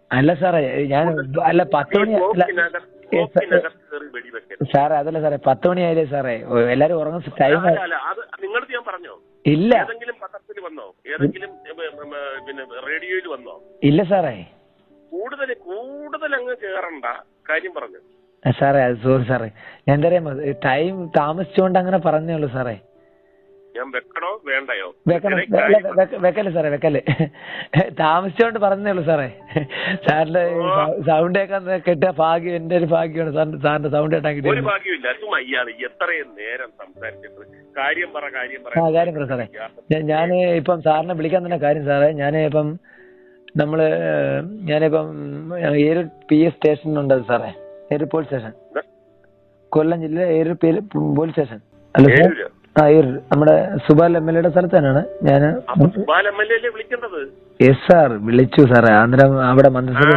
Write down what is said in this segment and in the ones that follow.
അല്ല സാറേ ഞാൻ അല്ല പത്ത് മണി അല്ല ഷോപ്പിനകത്ത് ഏ, സ- ഷോപ്പിനകത്ത് കയറി വെടിവെക്കരുത് സാറേ അതല്ല സാറേ പത്ത് മണിയായില്ലേ സാറേ ഓ, എല്ലാരും ഉറങ്ങുന്ന ടൈം അല്ല അല്ല അത് നിങ്ങളടുത്ത് ഞാൻ പറഞ്ഞോ ഇല്ല ഏതെങ്കിലും പത്രത്തിൽ വന്നോ ഏതെങ്കിലും ഉം, ഉം, ഉം, പിന്നെ റേഡിയോയിൽ വന്നോ ഇല്ല സാറേ കൂടുതൽ കൂടുതൽ അങ്ങ് കേറണ്ട കാര്യം പറഞ്ഞു ആ, സാറേ അത് സോറി സാറേ ഞാൻ എന്താ പറയാ ടൈം താമസിച്ചുകൊണ്ട് അങ്ങനെ പറഞ്ഞേ ഉള്ളൂ സാറേ ഞാൻ വെക്കണോ വേണ്ടയോ വെക്കണം ഇത്രയും അല്ല, കാര്യം വെക്ക- വെക്കല്ലേ സാറേ വെക്കല്ലേ താമസിച്ചോണ്ട് പറഞ്ഞേ ഉള്ളൂ സാറേ സാറിന്റെ സൗണ്ട് കേൾക്കാൻ കിട്ടിയ ഭാഗ്യം എന്റെ ഒരു ഭാഗ്യമാണ് സാറിന്റെ സാറിന്റെ സൗണ്ട് കേട്ടാൻ ഒരു കിട്ടിയത് ഭാഗ്യമില്ല ചുമ്മാ ഇയാള് എത്രയും നേരം സംസാരിച്ചിട്ട് കാര്യം പറ കാര്യം പറ ആ കാര്യം പറ സാറേ ഞാൻ ഇപ്പം സാറിനെ വിളിക്കാൻ തന്നെ കാര്യം സാറേ ഞാൻ ഇപ്പം നമ്മള് ഞാനിപ്പം ഏരൂർ പി എസ് സ്റ്റേഷനുണ്ട് സാറേ ഏരൂർ പോലീസ് സ്റ്റേഷൻ കൊല്ലം ജില്ല ഏരൂർ പോലീസ് സ്റ്റേഷൻ അല്ല സാർ ഏരൂര്? ആ ഏരൂർ നമ്മുടെ സുബാൽ എം എൽ എയുടെ സ്ഥലത്ത് തന്നെയാണ് ഞാൻ അപ്പൊ സുബാൽ എം എൽ എ അല്ലേ വിളിക്കേണ്ടത് യെസ് സാർ വിളിച്ചു സാറേ അന്നേരം അവിടെ ആ മന്ത്രിസഭ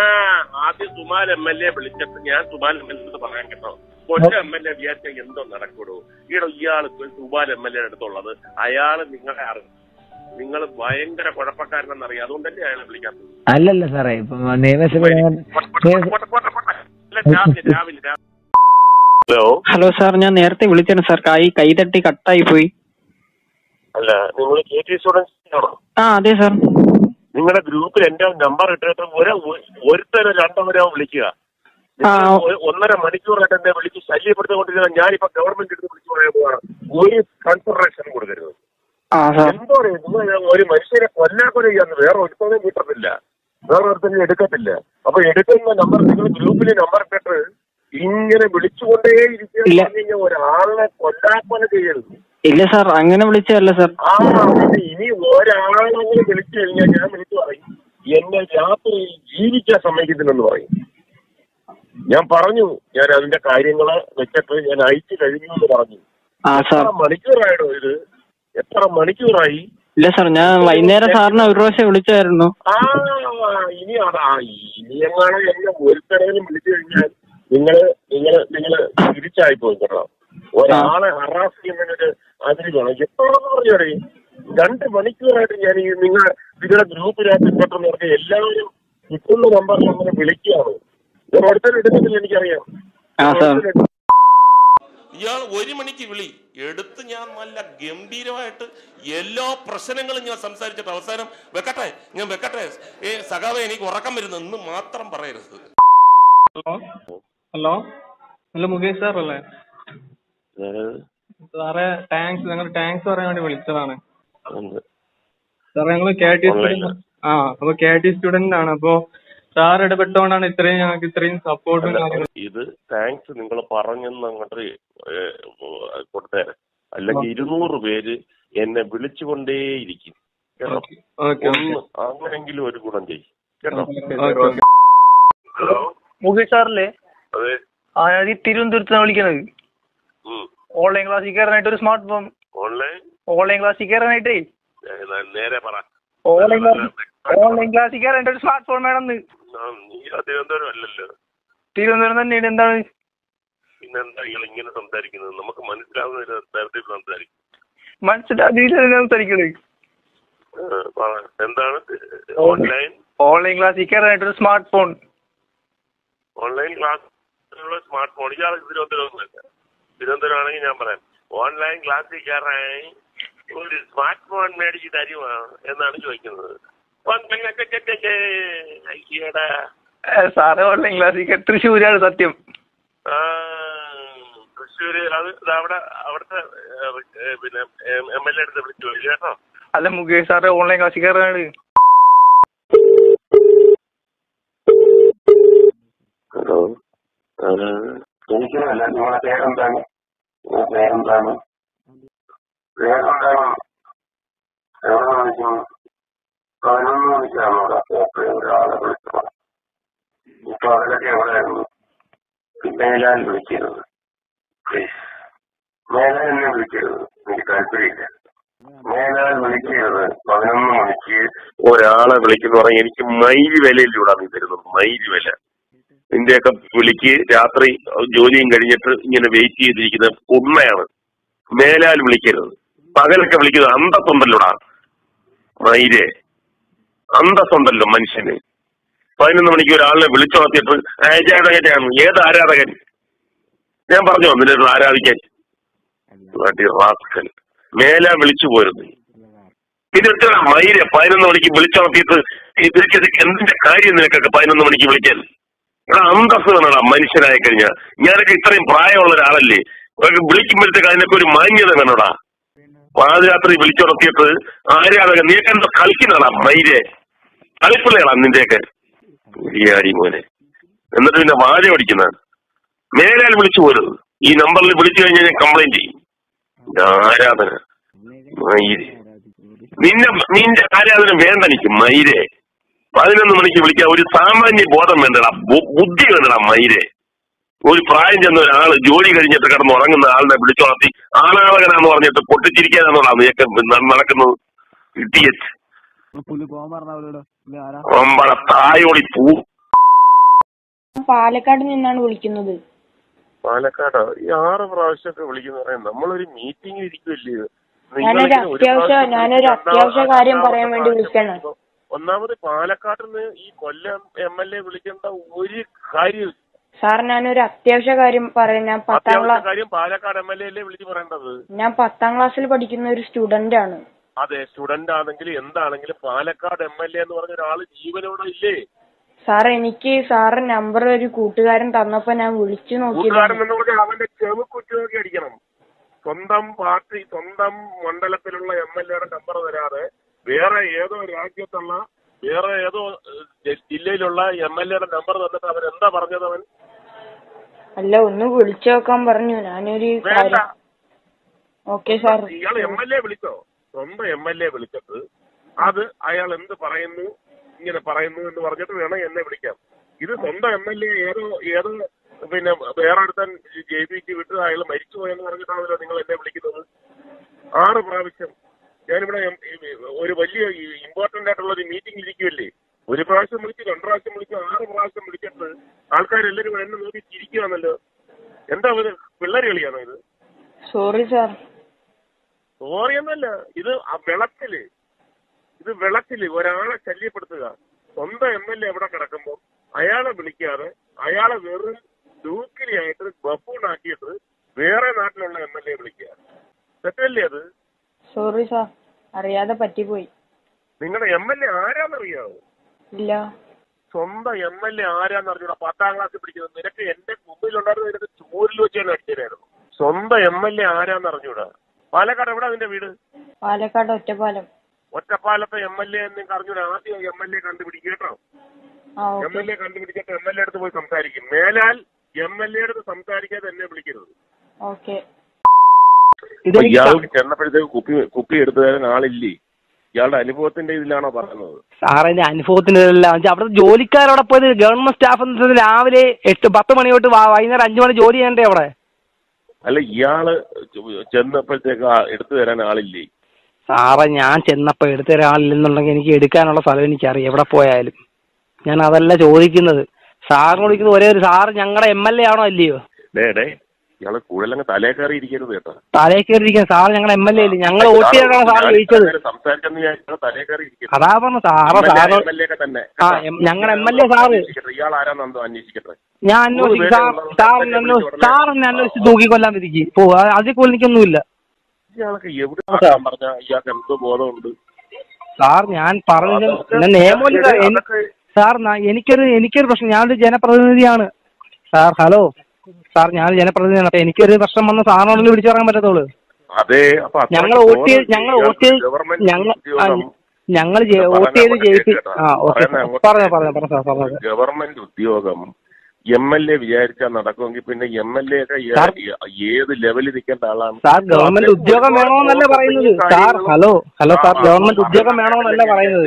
ആദ്യം സുമാൽ എം എൽ എ വിളിച്ചിട്ട് ഞാൻ സുമാൽ എം എൽ എ പറയാൻ കേട്ടോ കൊല്ലം എം എൽ എ വിചാരിച്ച എന്തോ നടക്കൂടൂ ഈടോ ഇയാള് സുബാൽ എം എൽ എ അടുത്തുള്ളത് അയാള് നിങ്ങളെ അറിയും നിങ്ങൾ ഭയങ്കര കുഴപ്പക്കാരനെന്നറിയാം അതുകൊണ്ടല്ലേ അയാളെ വിളിക്കാത്തത് അല്ലല്ല സാറേ ഇപ്പം നിയമസഭ പോട്ടെ, പോട്ടെ, പോട്ടെ. അല്ല, രാവിലെ രാവിലെ രാവിലെ ഹലോ ഹലോ സാർ ഞാൻ നേരത്തെ വിളിച്ചാണ് സാർ കൈ കൈതട്ടി കട്ടായി പോയി അല്ല നിങ്ങൾ കെ ടി സ്റ്റുഡൻസ് ആണോ ആ അതെ സാർ നിങ്ങളുടെ ഗ്രൂപ്പിൽ എന്റെ നമ്പർ ഇട്ടിട്ട് ഒരു ഒരുത്തരോ രണ്ടോ വിളിക്കുക ആ. നിങ്ങൾ ഒ- ഒന്നര മണിക്കൂറായിട്ട് എന്നെ വിളിച്ച് ശല്യപ്പെടുത്തിക്കൊണ്ടിരുന്ന ഞാനിപ്പോ ഗവൺമെന്റ് എടുത്ത് വിളിച്ചു പറയാൻ പോവാണ് ഒരു കൺസിഡറേഷൻ കൊടുക്കരുത് ആ സാർ എന്തോ നിങ്ങൾ ഒരു മനുഷ്യനെ കൊല്ലാക്കൊല ചെയ്യാന്ന് വേറെ ഒരുത്തനും കിട്ടത്തില്ല വേറെ ഒരുത്തനും എടുക്കത്തില്ല അപ്പൊ എടുക്കുന്ന നമ്പർ നിങ്ങൾ ഗ്രൂപ്പിൽ നമ്പർ ഇട്ടിട്ട് ഇങ്ങനെ വിളിച്ചുകൊണ്ടേ ഇരിക്കുക ഇല്ല. ഒരാളെ കൊല്ലാക്കൊല ചെയ്യരുത് ഇല്ല സാർ അങ്ങനെ വിളിച്ചതല്ല സാർ ആ പിന്നെ ഇനി ഒരാളെങ്കിലും വിളിച്ചു കഴിഞ്ഞാൽ ഞാൻ വിളിച്ചു പറയും എന്നെ രാത്രി ജീവിക്കാൻ സമ്മതിക്കുന്നില്ലെന്ന് പറയും ഞാൻ പറഞ്ഞു ഞാൻ അതിന്റെ കാര്യങ്ങള് വെച്ചിട്ട് ഞാൻ അയച്ചു കഴിഞ്ഞു എന്ന് പറഞ്ഞു ആ സാർ എത്ര മണിക്കൂറായിടോ ഇത് എത്ര മണിക്കൂറായി ഇല്ല സാർ ഞാൻ വൈകുന്നേരം സാറിനെ ഒരു പ്രാവശ്യം വിളിച്ചായിരുന്നു ആ ഇനി അതാ ഇനി എങ്ങാണ് എന്നെ ഒരുത്തരേലും വിളിച്ചു കഴിഞ്ഞാൽ നിങ്ങള് നിങ്ങള് നിങ്ങള് തിരിച്ചായി പോയി കേട്ടോ ഒരാളെ ഹറാസ് ചെയ്യുന്നതിനൊരു അതിന് വേണം എപ്പോഴെന്ന് പറഞ്ഞോടെ രണ്ട് മണിക്കൂറായിട്ട് ഞാൻ ഈ നിങ്ങൾ നിങ്ങളുടെ ഗ്രൂപ്പിനകത്ത് ഇപ്പെട്ടെന്ന് പറഞ്ഞ എല്ലാവരും കിട്ടുന്ന നമ്പറിൽ അങ്ങനെ വിളിക്കുകയാണ് ഓരോരുത്തരും എടുക്കുന്നില്ല എനിക്കറിയാം ആ സാർ ഇയാൾ ഒരു മണിക്ക് വിളി എടുത്ത് ഞാൻ നല്ല ഗംഭീരമായിട്ട് എല്ലാ പ്രശ്നങ്ങളും ഞാൻ സംസാരിച്ചിട്ട് അവസാനം വെക്കട്ടെ ഞാൻ വെക്കട്ടെ ഏ സഖാവെ എനിക്ക് ഉറക്കം വരുന്നു എന്ന് മാത്രം പറയരുത് hello hello hello Mukesh sir അല്ലേ സാറേ ടാങ്ക്സ് ഞങ്ങൾ ടാങ്ക്സ് പറയാൻ വേണ്ടി വിളിച്ചതാണ് സാറേ ഞങ്ങൾ കെ ടി സ്റ്റുഡന്റ് ആ അപ്പൊ കെ ടി സ്റ്റുഡന്റ് ആണ് അപ്പൊ സാർ ഇടപെട്ടുകൊണ്ടാണ് ഇത്രയും ഞങ്ങൾക്ക് ഇത്രയും സപ്പോർട്ടും കാര്യങ്ങളും ഇത് താങ്ക്സ് നിങ്ങൾ പറഞ്ഞെന്ന് അങ്ങോട്ട് കൊടുത്തേരെ അല്ലെങ്കിൽ ഇരുന്നൂറ് പേര് എന്നെ വിളിച്ചുകൊണ്ടേയിരിക്കും കേട്ടോ ഓക്കെ ഓക്കെ ഒന്ന് അങ്ങനെങ്കിലും ഒരു ഗുണം ചെയ്യും കേട്ടോ ഓക്കെ ഓക്കെ ഹലോ മുകേഷ് സാറല്ലേ അതെ ആ ഞാൻ ഈ തിരുവനന്തപുരത്താണ് വിളിക്കുന്നത് ഉം. ഓൺലൈൻ ക്ലാസ്സിൽ കയറാനായിട്ട് ഒരു സ്മാർട്ട് ഫോൺ ഓൺലൈൻ ഓൺലൈൻ ക്ലാസ്സിൽ കയറാനായിട്ടേ ഏ, നേരെ പറ ഓൺലൈൻ ക്ലാസ് ഓൺലൈൻ ക്ലാസ്സിൽ കയറാനായിട്ട് ഒരു സ്മാർട്ട് ഫോൺ വേണമെന്ന് ആ, നീ തിരുവനന്തപുരം അല്ലല്ലോ തിരുവനന്തപുരം തന്നെയാണ് എന്താണ് പിന്നെന്താ നിങ്ങൾ ഇങ്ങനെ സംസാരിക്കുന്നത് നമുക്ക് മനസ്സിലാവുന്ന ഒരു തരത്തിൽ സംസാരിക്കും മനസ്സിലാക്കിയില്ല സംസാരിക്കണത് ആ, പറ. എന്താണ് ഓൺലൈൻ ഓൺലൈൻ ക്ലാസ്സിൽ കയറാനായിട്ട് ഒരു സ്മാർട്ട് ഫോൺ ഓൺലൈൻ ക്ലാസ്സിലുള്ള സ്മാർട്ട് ഫോൺ ഇയാൾ തിരുവനന്തപുരം ഒന്നുമല്ല തിരുവനന്തപുരം ആണെങ്കിൽ ഞാൻ പറയാം ഓൺലൈൻ ക്ലാസ്സിൽ കയറാൻ ഒരു സ്മാർട്ട് ഫോൺ മേടിച്ച് തരുമോ എന്നാണ് ചോദിക്കുന്നത് അയ്യടാ സാറ് ഓൺലൈൻ ക്ലാസ്സിൽ തൃശ്ശൂരാണ് സത്യം ആ, തൃശ്ശൂര് അത് ഇത് അവിടെ അവിടുത്തെ ഏ, പിന്നെ എം എൽ എ അടുത്ത് വിളിച്ചു പോയി കേട്ടോ അല്ല മുകേഷ് സാറ് ഓൺലൈൻ ക്ലാസ്സിൽ കയറാനാണ് ഹലോ എനിക്കല്ല നിങ്ങളെ പേരെന്താണ് നിങ്ങളെ പേരെന്താണ് പേരെന്താണ് എവിടെ വിളിക്കണം പതിനൊന്ന് മണിക്കാണ് അവിടെ എപ്പോഴും ഒരാളെ വിളിച്ചത് ഇപ്പൊ അതിലൊക്കെ എവിടെയായിരുന്നു മേലാൽ വിളിക്കരുത് പ്ലീസ് മേലാൽ എന്നെ വിളിക്കരുത് എനിക്ക് താല്പര്യമില്ല മേലാൽ വിളിക്കരുത് പതിനൊന്ന് മണിക്ക് ഒരാളെ വിളിക്കുന്ന പറഞ്ഞാൽ എനിക്ക് മൈൽ വിലയിലൂടെ നീ തരുന്നത് മൈൽ വില നിന്റെയൊക്കെ വിളിക്ക് രാത്രി ജോലിയും കഴിഞ്ഞിട്ട് ഇങ്ങനെ വെയിറ്റ് ചെയ്തിരിക്കുന്ന ഉണ്മയാണ് മേലാൽ വിളിക്കരുത് പകലൊക്കെ വിളിക്കുന്നത് അന്തസ്സുണ്ടല്ലോടാ മൈരെ അന്തസ്സുണ്ടല്ലോ മനുഷ്യന് പതിനൊന്ന് മണിക്ക് ഒരാളിനെ വിളിച്ചു നടത്തിയിട്ട് ആരാധകനാണ് ഏത് ആരാധകൻ ഞാൻ പറഞ്ഞു നിന്നെ ആരാധിക്കാൻ Bloody rascal. മേലാ വിളിച്ചു പോരുന്നു പിന്നെ എത്ര മൈര പതിനൊന്ന് മണിക്ക് വിളിച്ചു നടത്തിയിട്ട് ഇതിലേക്ക് എന്തിന്റെ കാര്യം നിനക്കൊക്കെ പതിനൊന്ന് മണിക്ക് വിളിക്കാൻ എടാ അന്തസ് വേണടാ മനുഷ്യനായി കഴിഞ്ഞാൽ ഞാനൊക്കെ ഇത്രയും പ്രായമുള്ള ഒരാളല്ലേ അതൊക്കെ വിളിക്കുമ്പോഴത്തേക്ക് അതിനൊക്കെ ഒരു മാന്യത വേണോടാ പാതിരാത്രി വിളിച്ചുണർത്തിയിട്ട് ആരാധകൻ നീയൊക്കെ എന്തോ കളിക്കുന്നതാടാ മൈരെ കളിപ്പിള്ളയാടാ നിന്റെയൊക്കെ ഉരിയാടി മോനെ എന്നിട്ട് പിന്നെ വാഴ പഠിക്കുന്നതാണ് മേലാൽ വിളിച്ചു പോരുത് ഈ നമ്പറിൽ വിളിച്ചു കഴിഞ്ഞാൽ ഞാൻ കംപ്ലൈന്റ് ചെയ്യും ഇത് ആരാധന മയിരെ നിന്നെ നിന്റെ ആരാധന വേണ്ട എനിക്ക് മയിരെ പതിനൊന്ന് മണിക്ക് വിളിക്കാൻ ഒരു സാമാന്യ ബോധം വേണ്ടടാ ബു- ബുദ്ധി വേണ്ടടാ മയിരെ ഒരു പ്രായം ചെന്ന ഒരാള് ജോലി കഴിഞ്ഞിട്ട് കിടന്ന് ഉറങ്ങുന്ന ആളിനെ വിളിച്ചുണർത്തി ആളാളകനാന്ന് പറഞ്ഞിട്ട് പൊട്ടിച്ചിരിക്കാനാണോടാ നീയൊക്കെ ന- നടക്കുന്നത് ഇടിയറ്റ് ഒമ്പട തായോളി പൂ പാലക്കാട് നിന്നാണ് വിളിക്കുന്നത് പാലക്കാട് ഈ ആറ് പ്രാവശ്യമൊക്കെ വിളിക്കുന്ന പറയാം നമ്മളൊരു മീറ്റിംഗ് ഇരിക്കുമല്ലേ ഞാനൊരു അത്യാവശ്യ ഞാനൊരു അത്യാവശ്യ കാര്യം പറയാൻ വേണ്ടി വിളിക്കാണ് ഒന്നാമത് പാലക്കാട്ടിൽ നിന്ന് ഈ കൊല്ലം എം എൽ എ വിളിക്കേണ്ട ഒരു കാര്യം സാർ ഞാനൊരു അത്യാവശ്യ കാര്യം പറയാം ഞാൻ പത്താം അത്യാവശ്യ ക്ലാസ് കാര്യം പാലക്കാട് എം എൽ എ അല്ലേ വിളിച്ച് പറയേണ്ടത് ഞാൻ പത്താം ക്ലാസ്സിൽ പഠിക്കുന്ന ഒരു സ്റ്റുഡന്റ് ആണ് അതെ സ്റ്റുഡന്റ് ആണെങ്കിൽ എന്താണെങ്കിലും പാലക്കാട് എം എൽ എ എന്ന് പറഞ്ഞ ഒരാള് ജീവനോടെ ഇല്ലേ സാർ എനിക്ക് സാറ് നമ്പർ ഒരു കൂട്ടുകാരൻ തന്നപ്പോ ഞാൻ വിളിച്ചു കൂട്ടുകാരൻ നോക്കിയതാണ് എന്ന് പറഞ്ഞാൽ അവന്റെ ചെവി കുറ്റുനോക്കി അടിക്കണം സ്വന്തം പാർട്ടി സ്വന്തം മണ്ഡലത്തിലുള്ള എം എൽ എയുടെ നമ്പർ തരാതെ വേറെ ഏതോ രാജ്യത്തുള്ള വേറെ ഏതോ ഏഹ്, ജില്ലയിലുള്ള എം എൽ എയുടെ നമ്പർ തന്നിട്ട് അവൻ എന്താ പറഞ്ഞത് അവൻ അല്ല ഒന്ന് വിളിച്ചു നോക്കാൻ പറഞ്ഞു ഞാനൊരു വേണ്ട കാര്യം ഓക്കെ സാർ ഇയാൾ എം എൽ എ വിളിച്ചോ സ്വന്തം എം എൽ എ വിളിച്ചിട്ട് അത് അയാൾ എന്ത് പറയുന്നു ഇങ്ങനെ പറയുന്നു എന്ന് പറഞ്ഞിട്ട് വേണം എന്നെ വിളിക്കാം ഇത് സ്വന്തം എം എൽ എ ഏതോ ഏതോ പിന്നെ വേറെ അടുത്തൻ ജയിപ്പിച്ച് വിട്ട് അയാൾ മരിച്ചു പോയെന്ന് പറഞ്ഞിട്ടാണല്ലോ നിങ്ങൾ എന്നെ വിളിക്കുന്നത് ആറ് പ്രാവശ്യം ഞാനിവിടെ എം- ഈ ഒരു വലിയ ഇമ്പോർട്ടന്റ് ആയിട്ടുള്ള ഒരു മീറ്റിംഗ് ഇരിക്കുമല്ലേ ഒരു പ്രാവശ്യം വിളിച്ച് രണ്ടു പ്രാവശ്യം വിളിച്ച് ആറ് പ്രാവശ്യം വിളിച്ചിട്ട് ആൾക്കാരെല്ലാരും എന്നെ നോക്കി ചിരിക്കുവാണല്ലോ എന്താ ഒരു പിള്ളേര് കളിയാണോ ഇത് സോറി സാർ സോറി എന്നല്ല ഇത് ആ വിളക്കില് ഇത് വിളക്കില് ഒരാളെ ശല്യപ്പെടുത്തുക സ്വന്തം എം എൽ എ എവിടെ കിടക്കുമ്പോൾ അയാളെ വിളിക്കാതെ അയാളെ വെറും ഡൂക്കിലിയായിട്ട് ബഫൂണാക്കിയിട്ട് വേറെ നാട്ടിലുള്ള എം എൽ എ വിളിക്കുക തെറ്റല്ലേ അത് സോറി സാർ അറിയാതെ പറ്റിപ്പോയി നിങ്ങളുടെ എം എൽ എ ആരാന്നറിയാവോ ഇല്ല സ്വന്തം എം എൽ എ ആരാന്നറിഞ്ഞൂടാ പത്താം ക്ലാസ്സിൽ പഠിക്കുന്നത് നിനക്ക് എന്റെ മുമ്പിലുണ്ടായിരുന്ന നിനക്ക് ചൂരിൽ വെച്ച് തന്നെ അടിച്ചതായിരുന്നു സ്വന്തം എം എൽ എ ആരാന്നറിഞ്ഞൂടാ പാലക്കാട് എവിടെ നിന്റെ വീട് പാലക്കാട് ഒറ്റപ്പാലം ഒറ്റപ്പാലത്തെ എം എൽ എ നിങ്ങൾക്ക് അറിഞ്ഞൂടാ ആദ്യം എം എൽ എ കണ്ടുപിടിക്കുക കേട്ടോ ആ എം ഓക്കെ എൽ എ കണ്ടുപിടിച്ചിട്ട് എം എൽ എ അടുത്ത് പോയി സംസാരിക്കും മേലാൽ എം എൽ എ അടുത്ത് സംസാരിക്കാതെ എന്നെ വിളിക്കരുത് ഓക്കെ ഇയാൾ ചെന്നപ്പോഴത്തേക്ക് കുപ്പി കുപ്പി എടുത്തു തരാൻ ആളില്ലേ ഇയാളുടെ അനുഭവത്തിന്റെ ഇതിലാണോ പറയുന്നത് സാറിന്റെ അനുഭവത്തിനെല്ലാം അവിടുത്തെ ജോലിക്കാരവിടെ പോയത് ഗവൺമെന്റ് സ്റ്റാഫ് എന്ന് വെച്ചാൽ രാവിലെ എട്ട് പത്ത് മണി തൊട്ട് വ- വൈകുന്നേരം അഞ്ചു മണി ജോലി ചെയ്യണ്ടേ അവിടെ അല്ല ഇയാള് ചെന്നപ്പോഴത്തേക്ക് ആ എടുത്തു തരാൻ ആളില്ലേ സാറേ ഞാൻ ചെന്നപ്പോ എടുത്ത ഒരാളില്ലെന്നുണ്ടെങ്കിൽ എനിക്ക് എടുക്കാനുള്ള സ്ഥലം എനിക്കറിയാം എവിടെ പോയാലും ഞാൻ അതല്ല ചോദിക്കുന്നത് സാറിനോട് ചോദിക്കുന്നത് ഒരേ ഒരു സാറ് ഞങ്ങളുടെ എം എൽ എ ആണോ അല്ലയോ ഡേ ഡേ ഇയാള് കൂടുതലങ്ങ് തലേ കയറി ഇരിക്കരുത് കേട്ടോ തലേ കയറിയിരിക്കുന്ന സാർ ഞങ്ങളുടെ എം എൽ എ അല്ലേ ഞങ്ങൾ വോട്ട് ചെയ്താണ് സാർ ജയിച്ചത് സംസാരിച്ചെന്ന് ഞാൻ ഇയാള് തലേ കയറി ഇരിക്കരുത് അതാ പറഞ്ഞ sir sir M L A ഒക്കെ തന്നെ ആ ഞങ്ങളുടെ എം എൽ എ സാറ് ഇയാൾ ആരാന്നെന്തോ അന്വേഷിക്കട്ടെ ഞാൻ അന്വേഷിക്കും സാർ സാറിനെ അന്വേഷിച്ച് സാറിനെ അന്വേഷിച്ച് തൂക്കിക്കൊല്ലാൻ വിധിക്ക് പോ അതിൽ കൂടുതൽ എനിക്കൊന്നുമില്ല ഇയാൾക്ക് എവിടെ പറഞ്ഞ ഇയാൾക്ക് എന്തോ ബോധമുണ്ട് സാർ ഞാൻ പറഞ്ഞത് എന്നെ നിയമമില്ല സാർ. എനി- അതൊക്കെ സാർ ന- എനിക്കൊരു എനിക്കൊരു പ്രശ്നം ഞാനൊരു ജനപ്രതിനിധിയാണ് സാർ ഹലോ സാർ ഞാനൊരു ജനപ്രതിനിധിയാണ് അപ്പൊ എനിക്കൊരു പ്രശ്നം വന്ന സാറിനോടല്ലേ വിളിച്ചു പറയാൻ പറ്റത്തുള്ളൂ അതെ അപ്പൊ അത്രയ്ക്ക് ഞങ്ങൾ വോട്ട് ചെയ്ത് ബോധം ഞങ്ങൾ ഇയാൾക്ക് വോട്ട് ചെയ്ത് ഗവൺമെന്റ് ഞങ്ങൾ ആ, ഉദ്യോഗം ഞങ്ങൾ ജെ- ഇത് വോട്ട് ചെയ്ത് പറഞ്ഞ ജയിപ്പി കേട്ടോ. ആ ഓക്കെ പറയുന്ന അങ്ങോട്ട് പറഞ്ഞോ പറഞ്ഞോ പറഞ്ഞോ സാർ പറഞ്ഞോ സാർ. ഗവൺമെന്റ് ഉദ്യോഗം എം എൽ എ വിചാരിച്ചാൽ നടക്കുമെങ്കിൽ പിന്നെ എം എൽ എ ഒക്കെ ഏ- സാർ- ഏത് ലെവലിൽ നിൽക്കേണ്ട ആളാണ് സാർ ഗവൺമെന്റ് ഉദ്യോഗം വേണമെന്നല്ല പറയുന്നത് sir hello hello sir government ഉദ്യോഗം വേണമെന്നല്ല പറയുന്നത്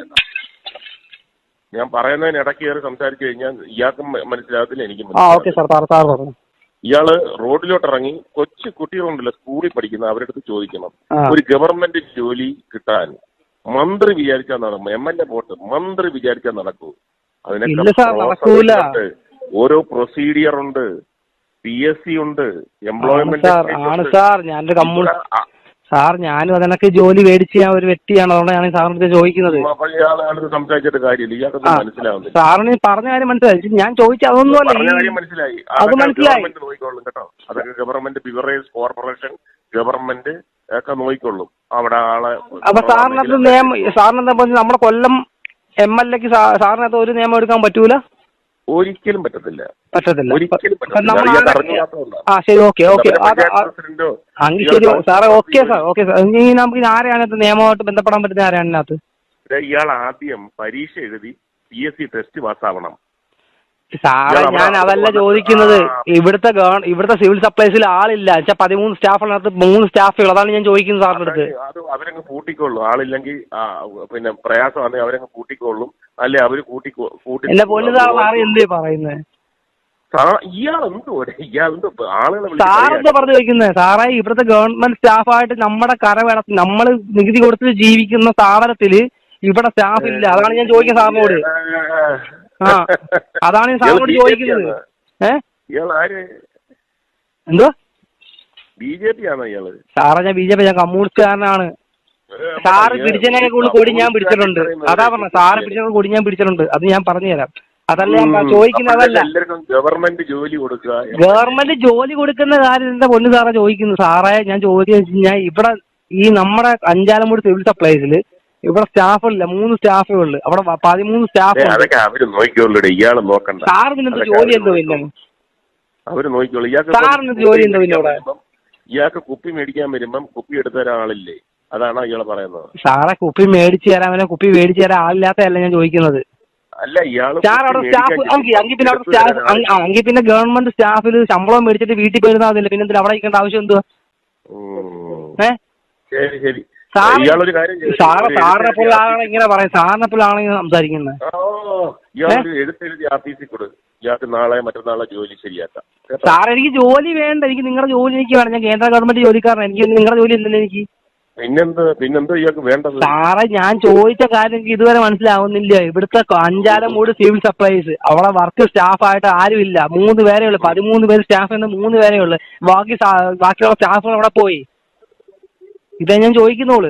ഞാൻ പറയുന്നതിന് ഇടയ്ക്ക് കയറി സംസാരിച്ചു കഴിഞ്ഞാൽ ഇയാൾക്കും മ- മനസ്സിലാകത്തില്ല എനിക്കും ആ ഓക്കെ മനസ്സിലാകത്തില്ല. സാർ സാർ സാർ പറഞ്ഞു ഇയാള് റോഡിലോട്ട് ഇറങ്ങി കൊച്ചു കുട്ടികളുണ്ടല്ലോ സ്കൂളിൽ പഠിക്കുന്ന അവരുടെ അടുത്ത് ചോദിക്കണം ആ. ഒരു ഗവൺമെന്റ് ജോലി കിട്ടാൻ മന്ത്രി വിചാരിച്ചാൽ നടക്കും എം എൽ എ വോട്ട് മന്ത്രി വിചാരിച്ചാൽ നടക്കൂ ഇല്ല സാർ, നടക്കൂല. ഉണ്ട്. ഓരോ പ്രൊസീഡിയർ ഉണ്ട് പി എസ് സി ഉണ്ട് ആണ് എംപ്ലോയ്മെന്റ് സാർ ആണ് സാർ ഞാനൊരു കമ്മ്യൂണിസ്റ്റ് സാർ ഞാനും അതിനൊക്കെ ജോലി മേടിച്ച് ഞാൻ ഒരു വ്യക്തിയാണ് അതുകൊണ്ടാണ് ഞാൻ സാറിന്റെ അടുത്ത് ചോദിക്കുന്നത് അപ്പൊ ഇയാളെ സംസാരിച്ചിട്ട് കാര്യമില്ല ആ ഇയാൾക്കൊന്നും മനസ്സിലാവുന്നില്ല സാറിന് പറഞ്ഞ കാര്യം മനസ്സിലായി ഞാൻ ചോദിച്ച അതൊന്നുമല്ല പറഞ്ഞ ഈ- കാര്യം മനസ്സിലായി അത് അതൊക്കെ മനസ്സിലായി ഗവൺമെന്റ് നോക്കിക്കൊള്ളും കേട്ടോ അതൊക്കെ ഗവൺമെന്റ് ബിവറേജ് കോർപ്പറേഷൻ ഗവൺമെന്റ് ഒക്കെ നോക്കിക്കൊള്ളും അവിടെ ആളെ അപ്പൊ സാറിനകത്ത് നിയമം സാറിനെന്താ പറഞ്ഞത് നമ്മുടെ കൊല്ലം എം എൽ എക്ക് സാറിനകത്ത് ഒരു നിയമം എടുക്കാൻ പറ്റൂല ഒരിക്കലും പറ്റത്തില്ല പറ്റത്തില്ല ഒരിക്കലും അപ്പൊ പറ്റത്തില്ല നമ്മൾ അറിയാതെ ആരെ- അറിഞ്ഞുകൂടാത്തതുകൊണ്ടാ. ആ ശരി ഓക്കെ ഓക്കെ നമ്മുടെ അത് പഞ്ചായത്ത് ആ- പ്രസിഡന്റോ അങ്ങ് ഇയാൾ ശരി കൗൺസിൽ സാറേ ഓക്കെ ഓഫീസറോ സാർ ഓക്കെ സാർ ഇനി നമുക്ക് ഇനി ആരെയാണ് ഇത് നിയമമായിട്ട് ബന്ധപ്പെടാൻ പറ്റുന്ന ആരെയാണ് ഇതിനകത്ത് ഇത് ഇയാൾ ആദ്യം പരീക്ഷ എഴുതി പി എസ് സി ടെസ്റ്റ് പാസ്സാവണം സാറേ ഇയാൾ അവിടെ ഞാൻ അതല്ല വന്ന് ചോദിക്കുന്നത് ആ. ഇവിടുത്തെ ഗവൺ ഇവിടുത്തെ സിവിൽ സപ്ലൈസിൽ ആളില്ല വെച്ചാൽ പതിമൂന്ന് സ്റ്റാഫിനകത്ത് മൂന്ന് സ്റ്റാഫുകൾ അതാണ് ഞാൻ ചോദിക്കുന്നത് സാറിന്റെ അടുത്ത് അത് അവരങ്ങ് കൂട്ടിക്കൊള്ളും ആളില്ലെങ്കിൽ ആ, പിന്നെ പ്രയാസമാണെങ്കിൽ അവരങ്ങ് കൂട്ടിക്കൊള്ളും അല്ലെ അവര് കൂട്ടി കൂട്ടി എന്റെ പൊന്നു സാർ സാറ് എന്തേ പറയുന്നത് ഇയാൾ എന്തോ ഇയാൾ എന്തോ ആളുകളെ വിളിച്ച് സാർ എന്താ കളിയാക്കി. പറഞ്ഞു ചോദിക്കുന്നത് സാറേ ഇവിടുത്തെ ഗവൺമെന്റ് സ്റ്റാഫായിട്ട് നമ്മുടെ കരവേട നമ്മൾ നികുതി കൊടുത്ത് ജീവിക്കുന്ന സ്ഥാപനത്തില് ഇവിടെ സ്റ്റാഫ് ഇല്ല അതാണ് ഞാൻ ചോദിക്കുന്നത് സാറിനോട് ആ അതാണ് ഞാൻ സാറിനോട് ഇയാള് ചോദിക്കുന്നത് BJP ഏ ഇയാൾ ആര് എന്തോ ബി ജെ പി ആണോ ഇയാള് സാറേ ഞാൻ ബി ജെ പി ഞാൻ കമ്മ്യൂണിസ്റ്റുകാരനാണ് സാറ് പിടിച്ചതിനൊക്കെ കൂടുതൽ കൊടി ഞാൻ പിടിച്ചിട്ടുണ്ട് അതാ പറഞ്ഞ സാറ് പിടിച്ചതിനൊക്കെ കൊടി ഞാൻ പിടിച്ചിട്ടുണ്ട് അത് ഞാൻ പറഞ്ഞുതരാം അതല്ല ഞാൻ പ- ചോദിക്കുന്നത് അതല്ല എല്ലാവർക്കും ഗവൺമെന്റ് ജോലി കൊടുക്കുക ഗവൺമെന്റ് ജോലി കൊടുക്കുന്ന കാര്യം എന്താ പൊന്നു സാറേ ചോദിക്കുന്നു സാറേ ഞാൻ ചോദിക്കുന്നത് വെച്ച് കഴിഞ്ഞാൽ ഇവിടെ ഈ നമ്മുടെ അഞ്ചാലമൂട് സിവിൽ സപ്ലൈസിൽ ഇവിടെ സ്റ്റാഫില്ല മൂന്ന് സ്റ്റാഫേ ഉള്ളു അവിടെ പ- പതിമൂന്ന് സ്റ്റാഫ് ഏ, ഉണ്ട് അതൊക്കെ അവര് നോക്കിക്കോളൂ ഇയാള് നോക്കണ്ട സാറിന് ഇന്നത്തെ അതൊക്കെ ജോലി അവര് എന്തോ ഇല്ല നോക്കിക്കോളും. അവര് നോക്കിക്കോളൂ ഇയാൾക്ക് സാറിന് ഇപ്പം ജോലി കുപ്പി എന്തോ ഇല്ല മേടിക്കാൻ ഇവിടെ? വരുമ്പം ഇയാൾക്ക് കുപ്പി മേടിക്കാൻ വരുമ്പം കുപ്പി എടുത്ത ഒരാളില്ലേ അതാണ് ഇയാള് പറയുന്നത് സാറെ കുപ്പി മേടിച്ചു തരാൻ അവനെ കുപ്പി മേടിച്ചു തരാൻ ആളില്ലാത്തതല്ല ഞാൻ ചോദിക്കുന്നത് അല്ല ഇയാള് സാർ അവിടെ കുപ്പി സ്റ്റാഫ് മേടിക്കാൻ അങ്കി അങ്കി പിന്നെ അവിടെ എടുത്ത് സ്റ്റാഫ് തരാൻ ആളില്ല. അങ്കി പിന്നെ ഗവൺമെന്റ് സ്റ്റാഫിൽ ശമ്പളം മേടിച്ചിട്ട് വീട്ടിൽ പോയിരുന്നാൽ മതിയല്ലോ പിന്നെ എന്തിനാ അവിടെ ഇരിക്കേണ്ട ആവശ്യം എന്തുവാ ഉം. ഏ ശരി ശരി സാറ് ഇയാളൊരു കാര്യം ചെയ്യ്. സാറ് ഒരു സാറിനെ എഴുത്തെഴുതി പോലെ ആഫീസിൽ- ആളെ ഇങ്ങനെ പറയാം സാറിനെ പോലെ ആണെങ്കിൽ സംസാരിക്കുന്നത് ഓ ഇയാളൊരു എഴുത്തെഴുതി ആഫീസിൽ കൊടു ഇയാൾക്ക് നാളെ മറ്റന്നാളെ ജോലി ശരിയാക്കാം കേട്ടോ? സാർ എനിക്ക് ജോലി വേണ്ട എനിക്ക് നിങ്ങളുടെ ജോലി എനിക്ക് വേണം ഞാൻ കേന്ദ്ര ഗവൺമെന്റ് ജോലിക്കാരനാണ് എനിക്ക് നിങ്ങളുടെ ജോലി എന്തിനാ എനിക്ക് പിന്നെന്ത് പിന്നെന്തോ ഇയാൾക്ക് വേണ്ടത് സാറേ ഞാൻ ചോദിച്ച കാര്യം എനിക്ക് ഇതുവരെ മനസ്സിലാവുന്നില്ല ഇവിടുത്തെ അഞ്ചാലമൂട് സിവിൽ സപ്ലൈസ് അവിടെ വർക്ക് സ്റ്റാഫായിട്ട് ആരുമില്ല മൂന്ന് പേരേ ഉള്ളു പതിമൂന്ന് പേര് സ്റ്റാഫ് എന്ന് മൂന്ന് പേരേ ഉള്ളു ബാക്കി സാ- ബാക്കിയുള്ള സ്റ്റാഫുകൾ അവിടെ പോയി ഇതേ ഞാൻ ചോദിക്കുന്നോള്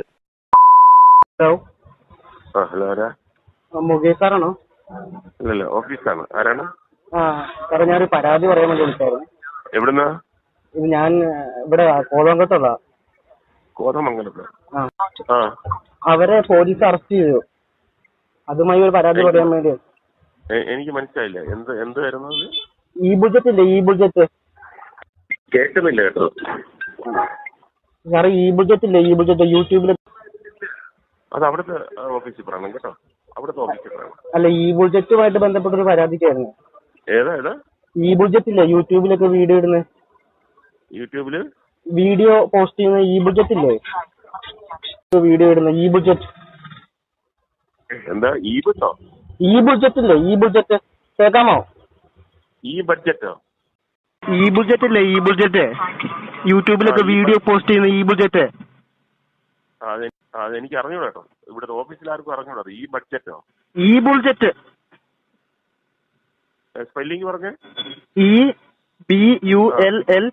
ഹലോ ആ ഹലോ ആരാ മുകേഷ് സാറാണോ ഇല്ലല്ല ഓഫീസാണ് ആരാണ് ആ സാറേ ഞാനൊരു പരാതി പറയാൻ വേണ്ടി വിളിച്ചായിരുന്നു എവിടുന്നാ ഇത് ഞാൻ ഇവിടെ കോതങ്കത്തുള്ള കോതമംഗലത്ത് ആ ആ അവരെ പോലീസ് അറസ്റ്റ് ചെയ്തു അതുമായി ഒരു പരാതി പറയാൻ വേണ്ടി എ- എനിക്ക് മനസ്സിലായില്ല എന്ത് എന്ത് വരുന്നത് ഈ ബുജറ്റ് ഇല്ലേ ഈ ബുജറ്റ് കേൾക്കുന്നില്ല കേട്ടോ സാറേ ഈ ബുജറ്റ് ഇല്ലേ ഈ ബുജറ്റ് യൂട്യൂബിൽ അത് അവിടുത്തെ ആ, ഓഫീസിൽ പറയണം കേട്ടോ അവിടുത്തെ ഓഫീസിൽ പറയണം അല്ല ഈ ബുജറ്റുമായിട്ട് ബന്ധപ്പെട്ട ഒരു പരാതിക്കായിരുന്നു ഏതാ ഏതാ ഈ ബുജറ്റ് ഇല്ലേ യൂട്യൂബിലൊക്കെ വീഡിയോ ഇടുന്നത് യൂട്യൂബില് വീഡിയോ പോസ്റ്റ് ചെയ്യുന്ന ഈ ബുജറ്റ് ഇല്ലേ വീഡിയോ ഇടുന്ന ഈ ബുജറ്റ് എന്താ ഈ ബുദ്ധോ ഈ ബുജറ്റ് ഇല്ലേ ഈ ബുജറ്റ് കേൾക്കാമോ ഈ ബഡ്ജറ്റോ ഈ ബുജറ്റ് ഇല്ലേ ഈ ബുജറ്റ് യൂട്യൂബിലൊക്കെ ആ, ഈ വീഡിയോ പോസ്റ്റ് ചെയ്യുന്ന ഈ ബുജറ്റ് അത് അത് എനിക്ക് അറിഞ്ഞൂടാ കേട്ടോ ഇവിടുത്തെ ഓഫീസിൽ ആർക്കും അറിഞ്ഞൂടാ അത് ഈ ബഡ്ജറ്റോ ഈ ബുജറ്റ് സ്പെല്ലിംഗ് പറഞ്ഞേ E B U L L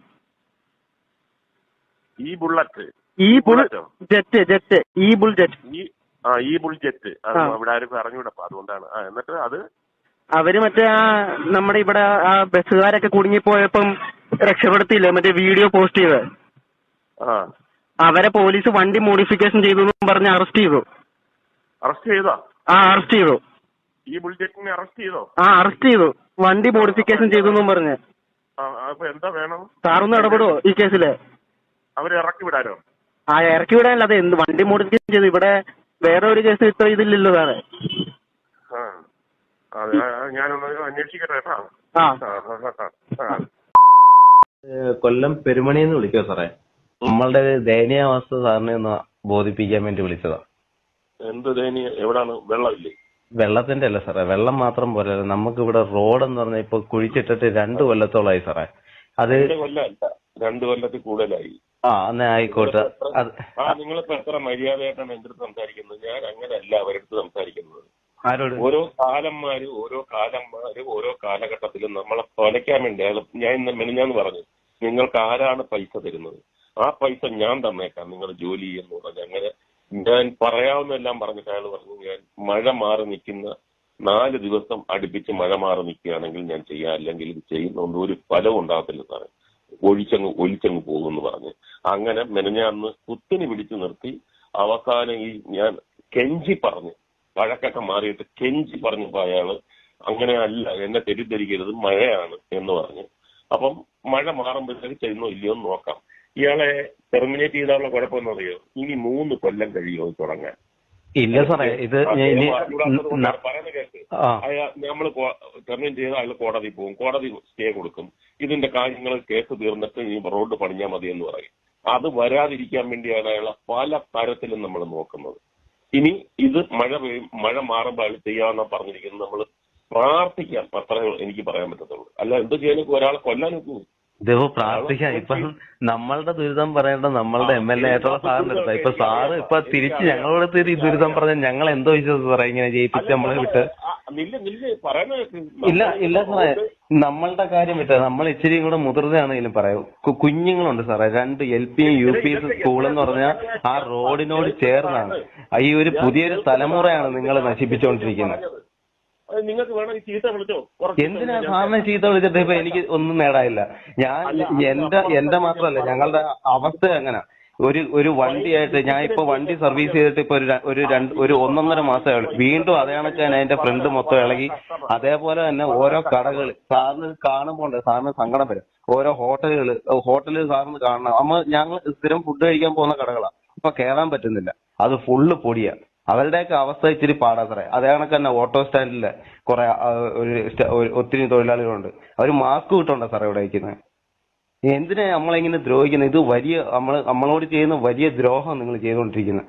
ഈ ബുള്ളറ്റ് ഈ ബുൾ ബുള്ളറ്റോ ജെറ്റ് ജെറ്റ് ഈ ബുൾ ജെറ്റ് ഈ ആ ഈ ബുൾജെറ്റ് അത് ആ. ഇവിടെ ആർക്കും അറിഞ്ഞൂടാ അപ്പൊ അതുകൊണ്ടാണ് ആ എന്നിട്ട് അത് അവര് മറ്റേ ആ നമ്മുടെ ഇവിടെ ആ ബസ്സുകാരൊക്കെ കുടുങ്ങിപ്പോയപ്പം രക്ഷപ്പെടുത്തിയില്ലേ മറ്റേ വീഡിയോ പോസ്റ്റ് ചെയ്ത് ആ അവരെ പോലീസ് വണ്ടി മോഡിഫിക്കേഷൻ ചെയ്തു എന്നും പറഞ്ഞ് അറസ്റ്റ് ചെയ്തു അറസ്റ്റ് ചെയ്തോ ആ അറസ്റ്റ് ചെയ്തു ഈ ബുൾജെറ്റിനെ അറസ്റ്റ് ചെയ്തോ ആ അറസ്റ്റ് ചെയ്തു വണ്ടി മോഡിഫിക്കേഷൻ ചെയ്തു എന്നും പറഞ്ഞ് ആ അപ്പൊ എന്താ വേണം സാറൊന്ന് ഇടപെടുവോ ഈ കേസില് അവരെ ഇറക്കി വിടാനോ ആ ഇറക്കി വിടാനല്ല അത് എന്ത് വണ്ടി മോഡിഫിക്കേഷൻ ചെയ്തു ഇവിടെ വേറെ ഒരു കേസ് ഇത്ര ഇതില്ലല്ലോ സാറേ ആ അത് ആ, ഞാനൊന്ന് അന്വേഷിക്കട്ടെ കേട്ടോ ആ ആ, ആ, ആ, ആ. ഏഹ് കൊല്ലം പെരുമണിന്ന് വിളിക്കോ സാറേ നമ്മളുടെ ഒരു ദയനീയാവസ്ഥ സാറിനെ ഒന്ന് ബോധിപ്പിക്കാൻ വേണ്ടി വിളിച്ചതാ എന്ത് ദയനീയ എവിടാണ് വെള്ളമില്ലേ വെള്ളത്തിന്റെ അല്ല സാറേ വെള്ളം മാത്രം പോരാ നമുക്ക് ഇവിടെ റോഡ് എന്ന് പറഞ്ഞാൽ ഇപ്പൊ കുഴിച്ചിട്ടിട്ട് രണ്ട് കൊല്ലത്തോളായി സാറേ അത് രണ്ട് കൊല്ലമല്ല രണ്ട് കൊല്ലത്തിൽ കൂടുതലായി ആ എന്നാ ആയിക്കോട്ടെ അത് ആ നിങ്ങളിപ്പോ എത്ര മര്യാദയായിട്ടാണ് എന്റെ അടുത്ത് സംസാരിക്കുന്നത് ഞാൻ അങ്ങനെയല്ല അവരടുത്ത് സംസാരിക്കുന്നത് ആരോട് ഓരോ കാലന്മാര് ഓരോ കാലന്മാര് ഓരോ കാലഘട്ടത്തിലും നമ്മളെ കൊലയ്ക്കാൻ വേണ്ടി അയാൾ ഞാൻ ഇന്ന് മെനിഞ്ഞാന്ന് പറഞ്ഞു നിങ്ങൾക്ക് ആരാണ് പൈസ തരുന്നത് ആ പൈസ ഞാൻ തന്നേക്കാം നിങ്ങൾ ജോലി ചെയ്യുന്നു പറഞ്ഞു അങ്ങനെ ഞാൻ പറയാവുന്നെല്ലാം പറഞ്ഞിട്ട് അയാൾ പറഞ്ഞു ഞാൻ മഴ മാറി നിൽക്കുന്ന നാല് ദിവസം അടുപ്പിച്ച് മഴ മാറി നിൽക്കുകയാണെങ്കിൽ ഞാൻ ചെയ്യാം അല്ലെങ്കിൽ ഇത് ചെയ്യുന്നതുകൊണ്ട് ഒരു ഫലവും ഉണ്ടാകത്തില്ല സാറേ ഒഴിച്ചങ്ങ് ഒലിച്ചങ്ങ് പോകുമെന്ന് പറഞ്ഞ് അങ്ങനെ മെനഞ്ഞാന്ന് കുത്തിനി പിടിച്ചു നിർത്തി അവസാനം ഈ ഞാൻ കെഞ്ചി പറഞ്ഞു വഴക്കൊക്കെ മാറിയിട്ട് കെഞ്ചി പറഞ്ഞപ്പോ അയാള് അങ്ങനെ അല്ല എന്നെ തെറ്റിദ്ധരിക്കരുത് മഴയാണ് എന്ന് പറഞ്ഞു അപ്പം മഴ മാറുമ്പോഴത്തേക്ക് ചെയ്യുന്നോ ഇല്ലയോ എന്ന് നോക്കാം ഇയാളെ ടെർമിനേറ്റ് ചെയ്താലുള്ള കുഴപ്പമെന്ന് അറിയോ ഇനി മൂന്ന് കൊല്ലം കഴിയുമോ ഇത് തുടങ്ങാൻ ഇല്ല സാറേ ഇത് ഞാൻ ഇനി ന- പറയുന്ന കേൾക്ക് ആ അയാൾ നമ്മൾ ടെർമിനേറ്റ് ചെയ്ത് അയാൾ കോടതി പോകും കോടതി സ്റ്റേ കൊടുക്കും ഇതിന്റെ കാര്യങ്ങൾ കേസ് തീർന്നിട്ട് ഇനി റോഡ് പണിഞ്ഞാൽ മതി എന്ന് പറയും അത് വരാതിരിക്കാൻ വേണ്ടിയാണ് അയാളെ പല തരത്തിലും നമ്മൾ നോക്കുന്നത് ഇനി ഇത് മഴ പെയ്യും മഴ മാറുമ്പോൾ അയാൾ ചെയ്യാമെന്നാ പറഞ്ഞിരിക്കുന്നത് നമ്മൾ പ്രാർത്ഥിക്കാം അത്രേ എനിക്ക് പറയാൻ പറ്റത്തുള്ളൂ അല്ല എന്ത് ചെയ്യാനൊക്കെ ഒരാളെ കൊല്ലാൻ നോക്കൂ ഇതിപ്പോ പ്രാർത്ഥിക്കാം ഇപ്പൊ നമ്മളുടെ ദുരിതം പറയേണ്ട നമ്മളുടെ എം എൽ എ ആയിട്ടുള്ള സാറിന്റെ അടുത്താ ഇപ്പൊ സാറ് ഇപ്പൊ തിരിച്ച് ഞങ്ങളോട് തിരി ദുരിതം പറഞ്ഞ ഞങ്ങൾ എന്തോ വിശ്വസിച്ച് സാറേ ഇങ്ങനെ ജയിപ്പിച്ച് നമ്മളെ വിട്ട് നില്ല നില്ല പറയുന്ന കേൾക്ക്. ഇല്ല നമ്മള് ഇല്ല സാറേ നമ്മളുടെ കാര്യം വിട്ട നമ്മൾ ഇച്ചിരി കൂടെ മുതിർന്നയാണെങ്കിലും പറയാം കു- കുഞ്ഞുങ്ങളുണ്ട് സാറേ രണ്ട് L P U P school എന്ന് പറഞ്ഞാൽ ആ റോഡിനോട് ചേർന്നാണ് ഈ ഒരു പുതിയൊരു തലമുറയാണ് നിങ്ങൾ നശിപ്പിച്ചുകൊണ്ടിരിക്കുന്നത് അത് നിങ്ങൾക്ക് വേണമെങ്കിൽ ചീത്ത വിളിച്ചോ കുറച്ച് എന്തിനാ ഞാൻ- സാറിനെ ചീത്ത വിളിച്ചിട്ട് ഇപ്പൊ എനിക്ക് ഒന്നും നേടാനില്ല ഞാൻ എന്റെ എന്റെ മാത്രമല്ല ഞങ്ങളുടെ അവസ്ഥ അങ്ങനെ ഒരു ഒരു വണ്ടിയായിട്ട് ഞാൻ ഇപ്പൊ വണ്ടി സർവീസ് ചെയ്തിട്ട് ഇപ്പൊ ഒരു ര- ഒരു രണ്ട് ഒരു ഒന്നൊന്നര മാസമേ ഉള്ളൂ വീണ്ടും അതേ കണക്ക് തന്നെ അതിന്റെ ഫ്രണ്ട് മൊത്തം ഇളകി അതേപോലെ തന്നെ ഓരോ കടകൾ സാറിന് കാണുമ്പോൾ ഉണ്ട് സാറിന് സങ്കടം വരും ഓരോ ഹോട്ടലുകൾ ഹോട്ടലിൽ സാറിന് കാണണം നമ്മ ഞങ്ങൾ സ്ഥിരം ഫുഡ് കഴിക്കാൻ പോകുന്ന കടകളാണ് ഇപ്പൊ കേറാൻ പറ്റുന്നില്ല അത് ഫുള്ള് പൊടിയാ അവരുടെയൊക്കെ അവസ്ഥ ഇച്ചിരി പാടാ സാറേ അതേ കണക്ക് തന്നെ ഓട്ടോ സ്റ്റാൻഡില് കുറെ ആ, ഒരു സ്റ്റ- ഒരു ഒത്തിരി തൊഴിലാളികളുണ്ട് അവർ മാസ്ക് കിട്ടണ്ട സാറേ ഇവിടെ വയ്ക്കുന്നത് എന്തിനാ നമ്മളിങ്ങനെ ദ്രോഹിക്കുന്നത് ഇത് വലിയ നമ്മൾ നമ്മളോട് ചെയ്യുന്ന വലിയ ദ്രോഹം നിങ്ങൾ ചെയ്തുകൊണ്ടിരിക്കുന്നത്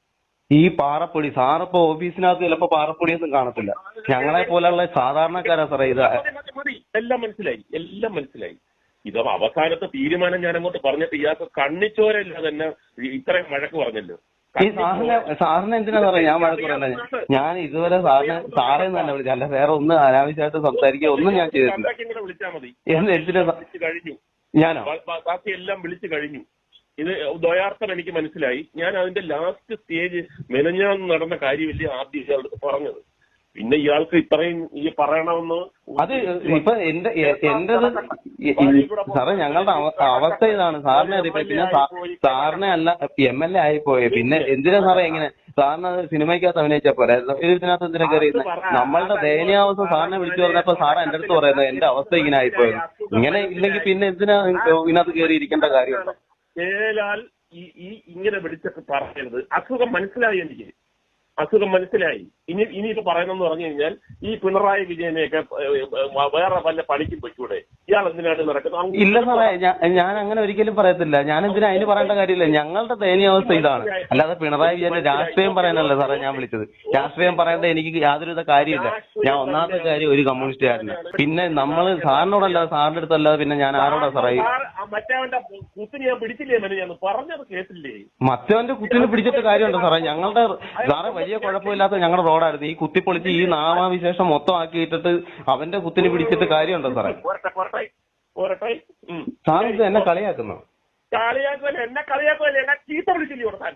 ഈ പാറപ്പൊടി സാറിപ്പോ ഓഫീസിനകത്ത് ചിലപ്പോ പാറപ്പൊടിയൊന്നും കാണത്തില്ല ഞങ്ങളെ പോലെയുള്ള സാധാരണക്കാരാ സാറേ ഇത് മതി, മതി, മതി. എല്ലാം മനസ്സിലായി എല്ലാം മനസ്സിലായി ഇത് അവസാനത്തെ തീരുമാനം ഞാൻ അങ്ങോട്ട് പറഞ്ഞിട്ട് ഇയാൾക്ക് കണ്ണിച്ചോരല്ല തന്നെ ഇത്രയും വഴക്ക് പറഞ്ഞല്ലോ ഈ സാറിനെ സാറിനെ എന്തിനാ സാറേ ഞാൻ വഴക്ക് പറയണ്ട ഞാൻ ഇതുവരെ സാറിനെ സാറേ തന്നെ വിളിച്ചു അല്ല വേറെ ഒന്നും അനാവശ്യമായിട്ട് സംസാരിക്കുക ഒന്നും ഞാൻ ചെയ്തിട്ടില്ല കണ്ടാക്കി ഇങ്ങനെ വിളിച്ചാൽ മതി എന്ത് എന്തിനാ സാ- വിളിച്ചു കഴിഞ്ഞു ഞാനോ ബാ- ബാ- ബാക്കി എല്ലാം വിളിച്ചു കഴിഞ്ഞു ഇത് ദ്വയാർത്ഥം എനിക്ക് മനസ്സിലായി ഞാൻ അതിന്റെ ലാസ്റ്റ് സ്റ്റേജ് മെനഞ്ഞാന്ന് നടന്ന കാര്യമില്ല ആദ്യം ഇയാളുടെ പറഞ്ഞത് പിന്നെ ഇയാൾക്ക് ഇത്രയും ഈ പറയണമെന്ന് അത് ഇപ്പൊ എന്റെ എ- എന്റേത് ഈ- ഈ- സാറേ ഞങ്ങളുടെ അവ- അവസ്ഥ ഇതാണ് സാറിനെ അറിയിപ്പോ പിന്നെ സാ- സാറിനെ അല്ല എം എൽ എ ആയിപ്പോയി പിന്നെ എന്തിനാ സാറേ എങ്ങനെ സാറിന് അത് സിനിമയ്ക്കകത്ത് അഭിനയിച്ചാ പോരെ ഇതിനകത്ത് എന്തിനാ കയറിയിരുന്നത് നമ്മളുടെ ദയനീയാവസ്ഥ സാറിനെ വിളിച്ചു പറഞ്ഞപ്പോ സാറ് എന്റെ അടുത്ത് പറയുന്നത് എന്റെ അവസ്ഥ ഇങ്ങനെ ആയിപ്പോയത് ഇങ്ങനെ ഇല്ലെങ്കിൽ പിന്നെ എന്തിനാ ഇതിനകത്ത് കയറി ഇരിക്കേണ്ട കാര്യമുണ്ടോ കേലാൽ ഈ ഈ ഇങ്ങനെ വിളിച്ചൊക്കെ പറയരുത് അസുഖം മനസ്സിലായി എനിക്ക് അസുഖം മനസ്സിലായി ഇനി ഇനിയിപ്പോ പറയുന്നെന്ന് പറഞ്ഞു കഴിഞ്ഞാൽ ഈ പിണറായി വിജയനെയൊക്കെ ഏഹ്, ഏഹ്, വേറെ വല്ല പണിക്കും പൊയ്ക്കൂടെ ഇയാൾ എന്തിനാണ് നടക്കുന്നത് ഇല്ല സാറേ ഞാൻ ഞാൻ അങ്ങനെ ഒരിക്കലും പറയത്തില്ല ഞാൻ എന്തിനാ അതിന് പറയേണ്ട കാര്യമില്ല ഞങ്ങളുടെ ദയനീയാവസ്ഥ ഇതാണ് അല്ലാതെ പിണറായി വിജയന്റെ രാഷ്ട്രീയം പറയാനല്ല സാറേ ഞാൻ വിളിച്ചത് രാഷ്ട്രീയം പറയേണ്ട എനിക്ക് യാതൊരുവിധ കാര്യമില്ല ഞാൻ ഒന്നാമത്തെ കാര്യം ഒരു കമ്മ്യൂണിസ്റ്റുകാരന് പിന്നെ നമ്മൾ സാറിനോടല്ല സാറിന്റെ അടുത്തല്ലാതെ പിന്നെ ഞാൻ ആരോടാ സാറേ ഈ- സാർ, ആ മറ്റവന്റെ കുത്തിനെ ഞാൻ പിടിച്ചില്ലേ മെനു ഞാൻ പറഞ്ഞത് കേട്ടില്ലേ മറ്റവന്റെ കുത്തിനെ പിടിച്ചിട്ട് കാര്യമുണ്ടോ സാറേ ഞങ്ങളുടെ സാറേ വലിയ കുഴപ്പമില്ലാത്ത ഞങ്ങളുടെ റോഡായിരുന്നു ഈ കുത്തിപ്പൊളിച്ച് ഈ നാമാവിശേഷം മൊത്തം ആക്കിയിട്ടിട്ട് അവന്റെ കുത്തിനെ പിടിച്ചിട്ട് കാര്യമുണ്ടോ സാറേ പോരട്ടെ പോരട്ടെ പോരട്ടെ ഉം. സാർ ഇത് എന്നെ കളിയാക്കുന്നു കളിയാക്കുമല്ല എന്നെ കളിയാക്കുമല്ല എന്നെ ചീത്ത വിളിച്ചില്ലേ കൊടുത്താൻ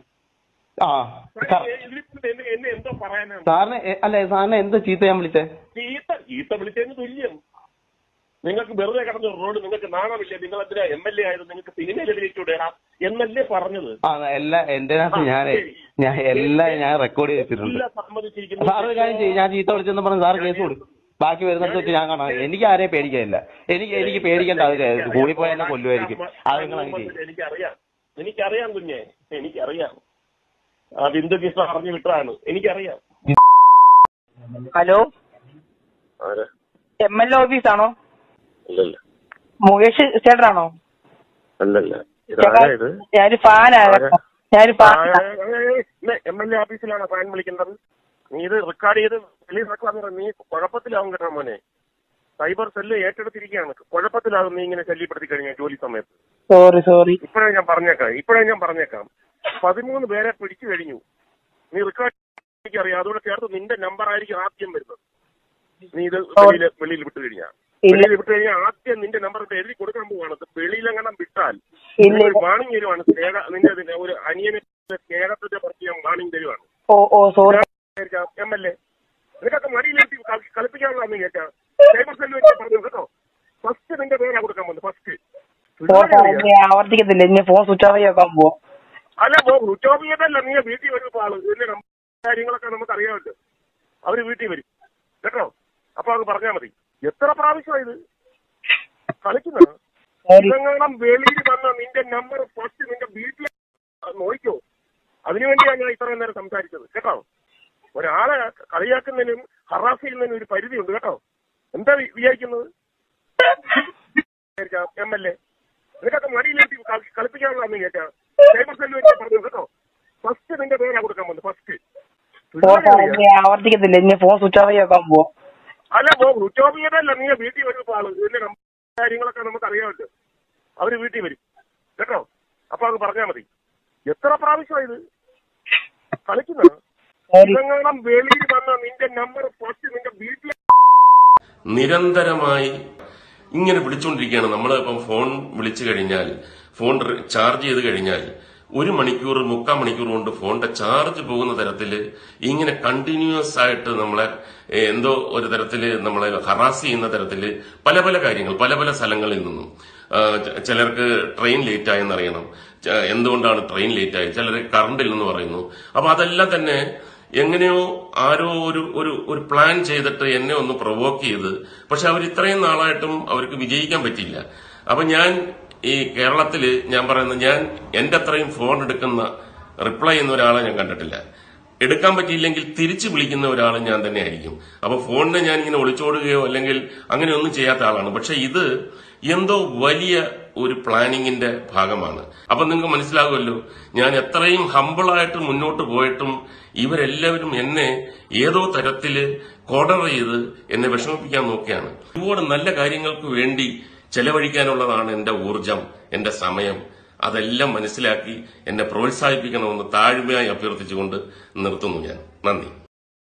ആ സാർ ഇതിലിപ്പോ എന്നെ എന്നെ എന്തോ പറയാനാണ് സാറിനെ എ- അല്ലെ സാറിനെ എന്ത് ചീത്ത ഞാൻ വിളിച്ചേ ചീത്ത ചീത്ത വിളിച്ചതിന് തുല്യം നിങ്ങൾക്ക് വെറുതെ കിടന്ന റോഡ് നിങ്ങൾക്ക് നാണമില്ല നിങ്ങൾ എന്തിനാ എം എൽ എ ആയത് നിങ്ങൾക്ക് സിനിമയിൽ അഭിനയിച്ചൂടേടാ എന്നല്ലേ പറഞ്ഞത് ആ എല്ലാ എന്റെ ഞാൻ ഞാൻ എല്ലാം ഞാൻ റെക്കോർഡ് ചെയ്ത് വെച്ചിട്ടുണ്ട് എല്ലാം സമ്മതിച്ചിരിക്കുന്നു സാർ ഒരു കാര്യം ചെയ്യും ഞാൻ ചീത്ത വിളിച്ചെന്ന് പറഞ്ഞ് സാർ കേസ് കൊടുക്കും ബാക്കി വരുന്നിടത്ത് വെച്ച് ഞാൻ കാണാം എനിക്ക് ആരെയും പേടിക്കാനില്ല എനിക്ക് എനിക്ക് പേടിക്കേണ്ട ആവശ്യമില്ല കൂടി പോയാൽ എന്നെ കൊല്ലുമായിരിക്കും അത് നിങ്ങൾ അങ്ങ് ചെയ്യും എനിക്കറിയാം എനിക്കറിയാം കുഞ്ഞെ എനിക്കറിയാം ആ ബിന്ദു കൃഷ്ണ അറിഞ്ഞു വിട്ടതാണ് എനിക്കറിയാം ഹലോ ആരാ എം എൽ എ ഓഫീസാണോ അല്ലല്ല മുകേഷ് ചേട്ടനാണോ അല്ലല്ല ചേട്ടാ ഞാനൊരു ഫാനാണ് ഞാനൊരു ഫാൻ എം എൽ എ ഓഫീസിലാണ് ഫാൻ വിളിക്കേണ്ടത് നീ ഇത് റെക്കോർഡ് ചെയ്ത് വെളിയിറക്കാന്ന് പറഞ്ഞ നീ കുഴപ്പത്തിലാവും കേട്ടോ മോനെ സൈബർ സെല്ല് ഏറ്റെടുത്തിരിക്കുകയാണ് കുഴപ്പത്തിലാകും നീ ഇങ്ങനെ ശല്യപ്പെടുത്തി കഴിഞ്ഞാൽ ജോലി സമയത്ത് സോറി സോറി ഇപ്പോഴേ ഞാൻ പറഞ്ഞേക്കാം ഇപ്പോഴേ ഞാൻ പറഞ്ഞേക്കാം പതിമൂന്ന് പേരെ പിടിച്ചു കഴിഞ്ഞു നീ റെക്കോർഡ് എനിക്കറിയാം അതുകൂടെ ചേർത്ത് നിന്റെ നമ്പർ ആയിരിക്കും ആദ്യം വരുന്നത് നീ ഇത് വെളിയിൽ വെളിയിൽ വിട്ടു കഴിഞ്ഞാൽ ഇല്ല. വെളിയിൽ വിട്ട് കഴിഞ്ഞാൽ ആദ്യം നിന്റെ നമ്പർ എഴുതി കൊടുക്കാൻ പോവാണ് വെളിയിലെങ്ങനെ വിട്ടാൽ ഇല്ല. ഒരു വാണിംഗ് തരുവാണ് സ്നേഹ നിന്റെ നിന്റെ ഒരു അനിയനെ സ്നേഹത്തിന്റെ പുറത്ത് ഞാൻ വാണിംഗ് തരുവാണ് ഓ ഓ സോറി എം എൽ എ നിനക്കൊക്കെ മടിയിലെത്തി കളിപ്പിക്കാനുള്ളതെന്ന് കേൾക്കാം സൈബർ സെല്ല് വെച്ച് പറഞ്ഞു കേട്ടോ ഫസ്റ്റ് നിന്റെ പേരാ കൊടുക്കാൻ വന്നത് ഫസ്റ്റ് സോറി സാറേ ഇനി ആവർത്തിക്കത്തില്ല ഇനി ഫോൺ സ്വിച്ച് ഓഫ് ചെയ്യാൻ പോവാം അല്ല ഉച്ചോപിയതല്ല നീ വീട്ടിൽ വരുമ്പോ ആള് ഇതിന്റെ നം- കാര്യങ്ങളൊക്കെ നമുക്ക് അറിയാമല്ലോ അവര് വീട്ടിൽ വരും കേട്ടോ അപ്പൊ അത് പറഞ്ഞാ മതി എത്ര പ്രാവശ്യം ഇത് കളിക്കുന്ന സോറി ഇതെങ്ങാനും വെളിയിൽ വന്ന നിന്റെ നമ്പർ ഫസ്റ്റ് നിന്റെ വീട്ടിൽ നോക്കിക്കോ അതിനുവേണ്ടിയാണ് ഞാൻ ഇത്രയും നേരം സംസാരിച്ചത് കേട്ടോ ഒരാളെ കളിയാക്കുന്നതിനും ഹറാസ് ചെയ്യുന്നതിനും ഒരു പരിധിയുണ്ട് കേട്ടോ എന്താ വി- വിചാരിക്കുന്നത് എം എൽ എ നിനക്കൊക്കെ മടിയിലെത്തി കളിപ്പിക്കാനുള്ളതെന്ന് കേൾക്കാം സൈബർ സെല്ല് വെച്ച് പറഞ്ഞു കേട്ടോ ഫസ്റ്റ് നിന്റെ പേരാ കൊടുക്കാൻ വന്നത് ഫസ്റ്റ് സോറി സാറേ ഇനി ആവർത്തിക്കത്തില്ല ഇനി ഫോൺ സ്വിച്ച് ഓഫ് ചെയ്യാൻ പോവാം അല്ല ഉച്ചോപിയതല്ല നീ വീട്ടിൽ വരുമ്പോ ആള് ഇതിന്റെ നം- കാര്യങ്ങളൊക്കെ നമുക്ക് അറിയാമല്ലോ അവര് വീട്ടിൽ വരും കേട്ടോ അപ്പൊ അത് പറഞ്ഞാ മതി എത്ര പ്രാവശ്യം ഇത് കളിക്കുന്ന സോറി ഇതെങ്ങാനും വെളിയിൽ വന്ന നിന്റെ നമ്പർ ഫസ്റ്റ് നിന്റെ വീട്ടിൽ നിരന്തരമായി ഇങ്ങനെ വിളിച്ചുകൊണ്ടിരിക്കുകയാണ് നമ്മൾ ഇപ്പം ഫോൺ വിളിച്ചു കഴിഞ്ഞാൽ ഫോൺ റി- ചാർജ് ചെയ്ത് കഴിഞ്ഞാൽ ഒരു മണിക്കൂർ മുക്കാൽ മണിക്കൂർ കൊണ്ട് ഫോണിന്റെ ചാർജ് പോകുന്ന തരത്തിൽ ഇങ്ങനെ കണ്ടിന്യൂസ് ആയിട്ട് നമ്മളെ ഏ, എന്തോ ഒരു തരത്തിൽ നമ്മളെ ഹറാസ് ചെയ്യുന്ന തരത്തിൽ പല പല കാര്യങ്ങൾ പല പല സ്ഥലങ്ങളിൽ നിന്നും ആ, ച- ചിലർക്ക് ട്രെയിൻ ലേറ്റ് ആയെന്നറിയണം ച- എന്തുകൊണ്ടാണ് ട്രെയിൻ ലേറ്റ് ആയത് ചിലർ കറണ്ടിൽ നിന്ന് പറയുന്നു അപ്പൊ അതെല്ലാം തന്നെ എങ്ങനെയോ ആരോ ഒരു ഒരു ഒരു പ്ലാൻ ചെയ്തിട്ട് എന്നെ ഒന്ന് പ്രൊവോക്ക് ചെയ്ത് പക്ഷെ അവർ ഇത്രയും നാളായിട്ടും അവർക്ക് വിജയിക്കാൻ പറ്റിയില്ല അപ്പൊ ഞാൻ ഈ കേരളത്തില് ഞാൻ പറയുന്നത് ഞാൻ എന്റെ അത്രയും ഫോൺ എടുക്കുന്ന റിപ്ലൈ ചെയ്യുന്ന ഒരാളെ ഞാൻ കണ്ടിട്ടില്ല എടുക്കാൻ പറ്റിയില്ലെങ്കിൽ തിരിച്ചു വിളിക്കുന്ന ഒരാൾ ഞാൻ തന്നെ ആയിരിക്കും അപ്പൊ ഫോണിനെ ഞാൻ ഇങ്ങനെ ഒളിച്ചോടുകയോ അല്ലെങ്കിൽ അങ്ങനെ ഒന്നും ചെയ്യാത്ത ആളാണ് പക്ഷെ ഇത് എന്തോ വലിയ ഒരു പ്ലാനിങ്ങിന്റെ ഭാഗമാണ് അപ്പൊ നിങ്ങൾക്ക് മനസ്സിലാകുമല്ലോ ഞാൻ എത്രയും ഹമ്പിളായിട്ട് മുന്നോട്ട് പോയിട്ടും ഇവരെല്ലാവരും എന്നെ ഏതോ തരത്തില് കോർഡർ ചെയ്ത് എന്നെ വിഷമിപ്പിക്കാൻ നോക്കിയാണ് ഒരുപാട് നല്ല കാര്യങ്ങൾക്ക് വേണ്ടി ചെലവഴിക്കാനുള്ളതാണ് എന്റെ ഊർജം എന്റെ സമയം അതെല്ലാം മനസ്സിലാക്കി എന്നെ പ്രോത്സാഹിപ്പിക്കണമെന്ന് താഴ്മയായി അഭ്യർത്ഥിച്ചുകൊണ്ട് നിർത്തുന്നു ഞാൻ നന്ദി